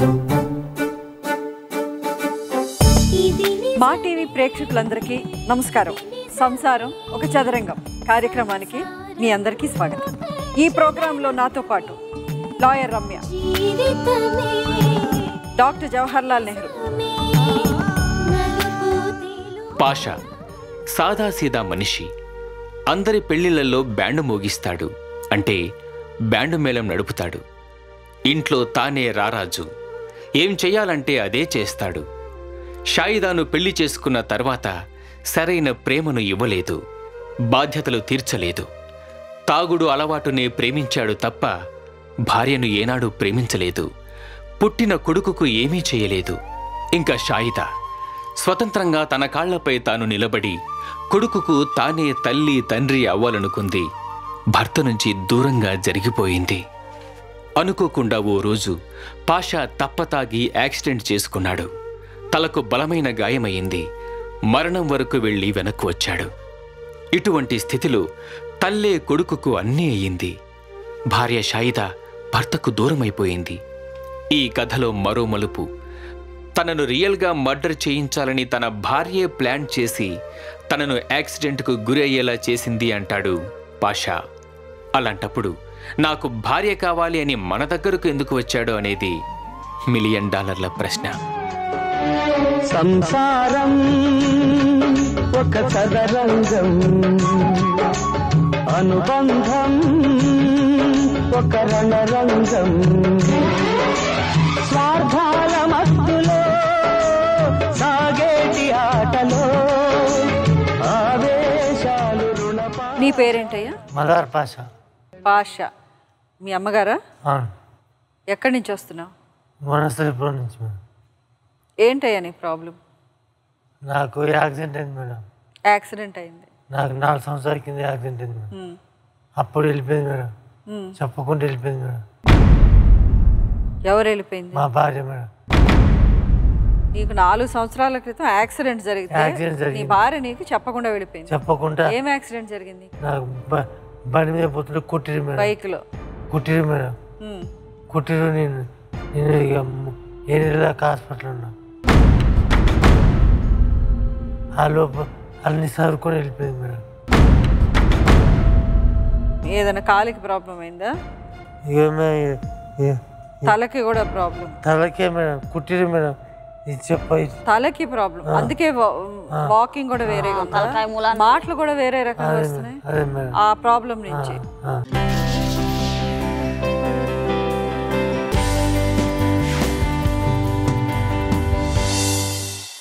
మా టీవీ ప్రేక్షకులందరికీ నమస్కారం సంసారం ఒక చదరంగం కార్యక్రమానికి మీ అందరికీ స్వాగతం ఈ ప్రోగ్రాంలో నాతో పాటు లాయర్ రమ్య డాక్టర్ జవహర్లాల్ నెహ్రూ పాషా సాదాసీదా మనిషి అందరి పెళ్లిళ్లలో బ్యాండు మోగిస్తాడు అంటే బ్యాండు మేళం నడుపుతాడు ఇంట్లో తానే రారాజు ఏం చెయ్యాలంటే అదే చేస్తాడు షాయిదాను పెళ్లి చేసుకున్న తర్వాత సరైన ప్రేమను ఇవ్వలేదు బాధ్యతలు తీర్చలేదు తాగుడు అలవాటునే ప్రేమించాడు తప్ప భార్యను ఏనాడు ప్రేమించలేదు పుట్టిన కొడుకుకు ఏమీ చేయలేదు ఇంకా షాయిదా స్వతంత్రంగా తన కాళ్లపై తాను నిలబడి కొడుకుకు తానే తల్లి తండ్రి అవ్వాలనుకుంది భర్త నుంచి దూరంగా జరిగిపోయింది అనుకోకుండా ఓ రోజు పాషా తప్పతాగి యాక్సిడెంట్ చేసుకున్నాడు తలకు బలమైన గాయమైంది మరణం వరకు వెళ్ళి వెనక్కు వచ్చాడు ఇటువంటి స్థితిలో తల్లే కొడుకుకు అన్నీ అయ్యింది భార్య షాయిదా భర్తకు దూరమైపోయింది ఈ కథలో మరో మలుపు తనను రియల్గా మర్డర్ చేయించాలని తన భార్యే ప్లాన్ చేసి తనను యాక్సిడెంట్కు గురి అయ్యేలా చేసింది అంటాడు పాషా అలాంటప్పుడు నాకు భార్య కావాలి అని మన దగ్గరకు ఎందుకు వచ్చాడు అనేది మిలియన్ డాలర్ల ప్రశ్న సంసారం ఒక చదరంగం అనుబంధం ఒక రణరంగం స్వార్థాల మత్తులో సాగేటి ఆటలో ఆవేశాలు రుణపా నీ పేరేంటయ్యా మదార్ పాష పాషా మీ అమ్మగారా అవును ఎక్కడి నుంచి వస్తున్నావు వనస్థలిపురం నుంచి మేడం ఏంటయ్యా నీ ప్రాబ్లం నాకు యాక్సిడెంట్ అయింది మేడం యాక్సిడెంట్ అయింది నాకు నాలుగు సంవత్సరాల కింద యాక్సిడెంట్ అయింది మేడం ఉమ్, అప్పుడు వెళ్ళిపోయింది మేడం ఉమ్. చెప్పకుండా వెళ్ళిపోయింది మేడం ఎవరు వెళ్ళిపోయింది మా భార్య మేడం నీకు నాలుగు సంవత్సరాల క్రితం యాక్సిడెంట్ జరిగితే యాక్సిడెంట్ నీ జరిగింది. భార్య నీకు చెప్పకుండా వెళ్ళిపోయింది చెప్పకుండా ఏం యాక్సిడెంట్ జరిగింది నాకు బ- బండి మీద పోతుంటే కుట్టిరు మేడం బైక్ లో కుట్టిరు మేడం ఉమ్. కుట్టిరు నేను నేను ఇక ము- ఏ నెల దాకా హాస్పిటల్ ఉన్నా ఆ లోపు అన్ని సరుకొని వెళ్ళిపోయింది మేడం ఏదైనా కాలికి ప్రాబ్లం అయిందా ఇక మే- ఇక- తలకి కూడా ప్రాబ్లం తలకే మేడం కుట్టిరు మేడం ఇది చెప్ప ఇది తలకి ప్రాబ్లం అందుకే వాకింగ్ కూడా వేరేగా ఉందా మాటలు కూడా వేరే రకంగా వస్తున్నాయి అదే మేడం ఆ ప్రాబ్లం నుంచి ఆ.